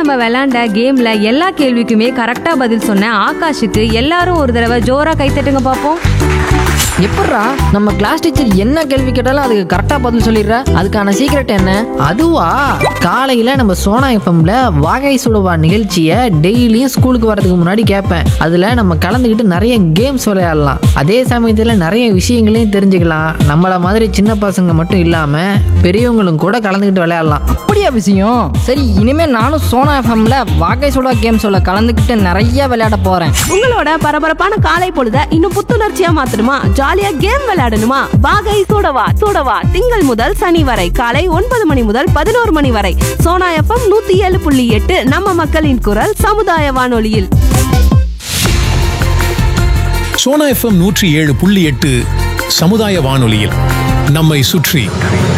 நம்ம விளையாண்ட கேம்ல எல்லா கேள்விக்குமே கரெக்டா பதில் சொன்ன ஆகாஷுக்கு எல்லாரும் ஒரு தடவை ஜோரா கைத்தட்டுங்க பார்ப்போம் எப்பட்றா நம்ம கிளாஸ் டீச்சர் என்ன கேள்வி கேட்டாலும் அதுக்கு கரெக்டாக பதில் சொல்லிடுற அதுக்கான சீக்ரெட் என்ன அதுவா காலையில் நம்ம சோனா எஃப்எம்ல வாகை சுடுவா நிகழ்ச்சியை டெய்லியும் ஸ்கூலுக்கு வரதுக்கு முன்னாடி கேட்பேன் அதில் நம்ம கலந்துக்கிட்டு நிறைய கேம்ஸ் விளையாடலாம் அதே சமயத்தில் நிறைய விஷயங்களையும் தெரிஞ்சுக்கலாம் நம்மள மாதிரி சின்ன பசங்க மட்டும் இல்லாமல் பெரியவங்களும் கூட கலந்துக்கிட்டு விளையாடலாம் அப்படியா விஷயம் சரி இனிமே நானும் சோனா எஃப்எம்ல வாகை சுடா கேம் சொல்ல கலந்துக்கிட்டு நிறைய விளையாட போறேன் உங்களோட பரபரப்பான காலை பொழுத இன்னும் புத்துணர்ச்சியா மாத்தணுமா ஜாலியா கேம் விளையாடணுமா வாகை சூடவா சூடவா திங்கள் முதல் சனி வரை காலை ஒன்பது மணி முதல் பதினோரு மணி வரை சோனா எஃப்எம் நூத்தி ஏழு புள்ளி எட்டு நம்ம மக்களின் குரல் சமுதாய வானொலியில் சோனா எஃப்எம் நூற்றி ஏழு புள்ளி எட்டு சமுதாய வானொலியில் நம்மை சுற்றி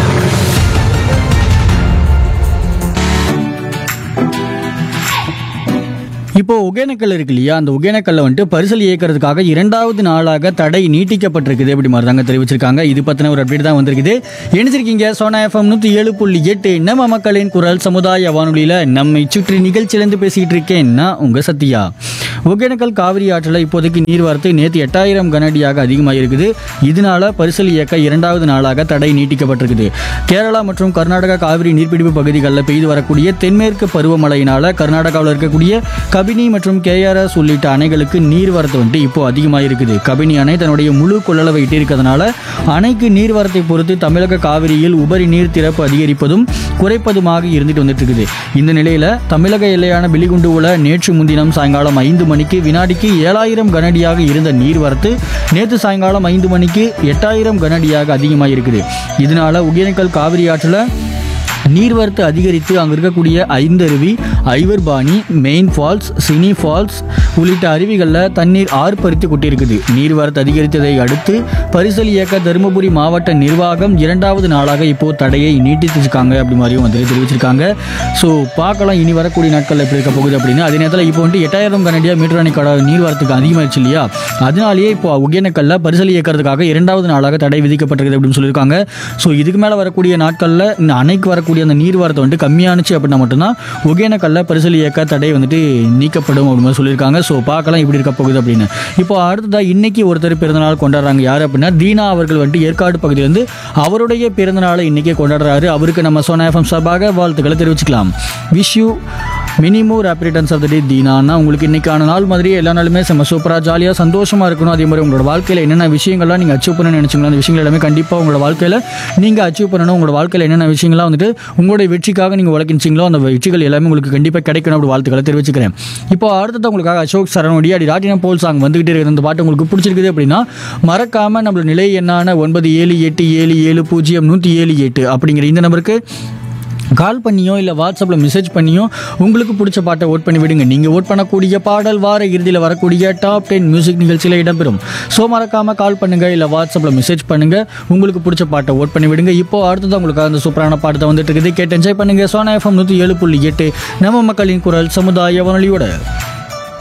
இப்போ ஒகேனக்கல் இருக்கு இல்லையா அந்த ஒகேனக்கல்ல வந்துட்டு பரிசல் இயக்கிறதுக்காக இரண்டாவது நாளாக தடை நீட்டிக்கப்பட்டிருக்குது அப்படி மாதிரி தாங்க தெரிவிச்சிருக்காங்க இது பத்தின ஒரு அப்டேட் தான் வந்திருக்குது இணைஞ்சிருக்கீங்க சோனா எஃப்எம் நூற்றி ஏழு புள்ளி எட்டு நம்ம மக்களின் குரல் சமுதாய வானொலியில நம்மை சுற்றி நிகழ்ச்சியிலேருந்து பேசிக்கிட்டு இருக்கேன் நான் உங்க சத்யா ஒகேனக்கல் காவிரி ஆற்றில் இப்போதைக்கு நீர்வரத்து நேற்று எட்டாயிரம் கனஅடியாக அதிகமாக இருக்குது இதனால பரிசல் இயக்க இரண்டாவது நாளாக தடை நீட்டிக்கப்பட்டிருக்குது கேரளா மற்றும் கர்நாடகா காவிரி நீர்பிடிப்பு பகுதிகளில் பெய்து வரக்கூடிய தென்மேற்கு பருவமழையினால கர்நாடகாவில் இருக்கக்கூடிய கபினி மற்றும் கேஆர்எஸ் உள்ளிட்ட அணைகளுக்கு நீர்வரத்து வந்துட்டு இப்போ அதிகமாக இருக்குது கபினி அணை தன்னுடைய முழு கொள்ளளவை எட்டியிருக்கிறதுனால அணைக்கு நீர்வரத்தை பொறுத்து தமிழக காவிரியில் உபரி நீர் திறப்பு அதிகரிப்பதும் குறைப்பதுமாக இருந்துட்டு வந்துட்டு இருக்குது இந்த நிலையில தமிழக எல்லையான பிலிகுண்டுவுல நேற்று முன்தினம் சாயங்காலம் ஐந்து மணிக்கு வினாடிக்கு ஏழாயிரம் கனஅடியாக இருந்த நீர்வரத்து நேற்று சாயங்காலம் ஐந்து மணிக்கு எட்டாயிரம் கனஅடியாக அதிகமாக இருக்குது இதனால ஒகேனக்கல் காவிரி ஆற்றில் நீர்வரத்து அதிகரித்து அங்கே இருக்கக்கூடிய ஐந்தருவி ஐவர்பாணி மெயின் ஃபால்ஸ் சினி ஃபால்ஸ் உள்ளிட்ட அருவிகளில் தண்ணீர் ஆர்ப்பரித்து கொண்டிருக்குது நீர்வரத்து அதிகரித்ததை அடுத்து பரிசல் இயக்க தருமபுரி மாவட்ட நிர்வாகம் இரண்டாவது நாளாக இப்போ தடையை நீட்டிச்சிருக்காங்க அப்படி மாதிரியும் வந்து தெரிவிச்சிருக்காங்க ஸோ பார்க்கலாம் இனி வரக்கூடிய நாட்களில் எப்படி இருக்க போகுது அப்படின்னு அதே நேரத்தில் இப்போ வந்துட்டு எட்டாயிரம் கனடியா மீட்டர் அணை கடை நீர்வரத்துக்கு அதிகமாகிடுச்சு இல்லையா அதனாலேயே இப்போ ஒகேனக்கல்ல பரிசல் இயக்கிறதுக்காக இரண்டாவது நாளாக தடை விதிக்கப்பட்டிருக்குது அப்படின்னு சொல்லியிருக்காங்க ஸோ இதுக்கு மேலே வரக்கூடிய நாட்களில் இந்த அணைக்கு வரக்கூடிய அந்த நீர்வரத்து வந்துட்டு கம்மியானுச்சு அப்படின்னா மட்டும்தான் ஒகேனக்கல்ல பரிசல் இயக்க தடை வந்துட்டு நீக்கப்படும் அப்படின்னு மாதிரி சொல்லியிருக்காங்க ஸோ பார்க்கலாம் இப்படி இருக்க போகுது அப்படின்னு இப்போ அடுத்ததா இன்னைக்கு ஒருத்தர் பிறந்தநாள் கொண்டாடுறாங்க யார் அப்படின்னா தீனா அவர்கள் வந்துட்டு ஏற்காடு பகுதியிலேருந்து அவருடைய பிறந்தநாளை இன்னைக்கே கொண்டாடுறாரு அவருக்கு நம்ம சோனா எஃப்எம் சார்பாக வாழ்த்துக்களை தெரிவிச்சுக்கலாம் wish you many many happy returns of the day தீனானா உங்களுக்கு இன்னைக்கான நாள் மாதிரி எல்லா நாளுமே செம்ம சூப்பராக ஜாலியாக சந்தோஷமாக இருக்கணும் அதே மாதிரி உங்களோட வாழ்க்கையில் என்னென்ன விஷயங்கள்லாம் நீங்கள் அச்சீவ் பண்ணணும்னு நினச்சிங்களோ அந்த விஷயங்கள் எல்லாமே கண்டிப்பாக உங்களோட வாழ்க்கையில் நீங்கள் அச்சீவ் பண்ணணும் உங்களோட வாழ்க்கையில் என்னென்ன விஷயங்கள்லாம் வந்துட்டு உங்களுடைய வெற்றிக்காக நீங்கள் உழைக்கிச்சிங்களோ அந்த வெற்றிகள் எல்லாமே உங்களுக்கு கண்டிப்பாக கிடைக்கணும் அப்படி வாழ்த்துக்களை தெரிவிச்சுக்கிறேன் இப்போ அடுத்தது உங்களுக்காக அசோக் சரணுடைய அடி ராட்டினம் போல் சாங் வந்துகிட்டே இருக்கிற இந்த பாட்டு உங்களுக்கு பிடிச்சிருக்குது அப்படின்னா மறக்காமல் நம்மளோட நிலை எண்ணான ஒன்பது ஏழு எட்டு ஏழு ஏழு பூஜ்ஜியம் நூற்றி ஏழு எட்டு அப்படிங்கிற இந்த நம்பருக்கு கால் பண்ணியோ இல்லை வாட்ஸ்அப்பில் மெசேஜ் பண்ணியோ உங்களுக்கு பிடிச்ச பாட்டை ஓட் பண்ணி விடுங்க நீங்கள் ஓட் பண்ணக்கூடிய பாடல் வார இறுதியில் வரக்கூடிய டாப் டென் மியூசிக் நிகழ்ச்சியில் இடம்பெறும் ஸோ மறக்காமல் கால் பண்ணுங்கள் இல்லை வாட்ஸ்அப்பில் மெசேஜ் பண்ணுங்கள் உங்களுக்கு பிடிச்ச பாட்டை ஓட் பண்ணி விடுங்க இப்போ அடுத்தது உங்களுக்கு அந்த சூப்பரான பாட்டை வந்துட்டு இருக்குது கேட்டு என்ஜாய் பண்ணுங்கள் சோனா எஃப்எம் நூற்றி ஏழு புள்ளி எட்டு நம்ம மக்களின் குரல் சமுதாய வானொலியோட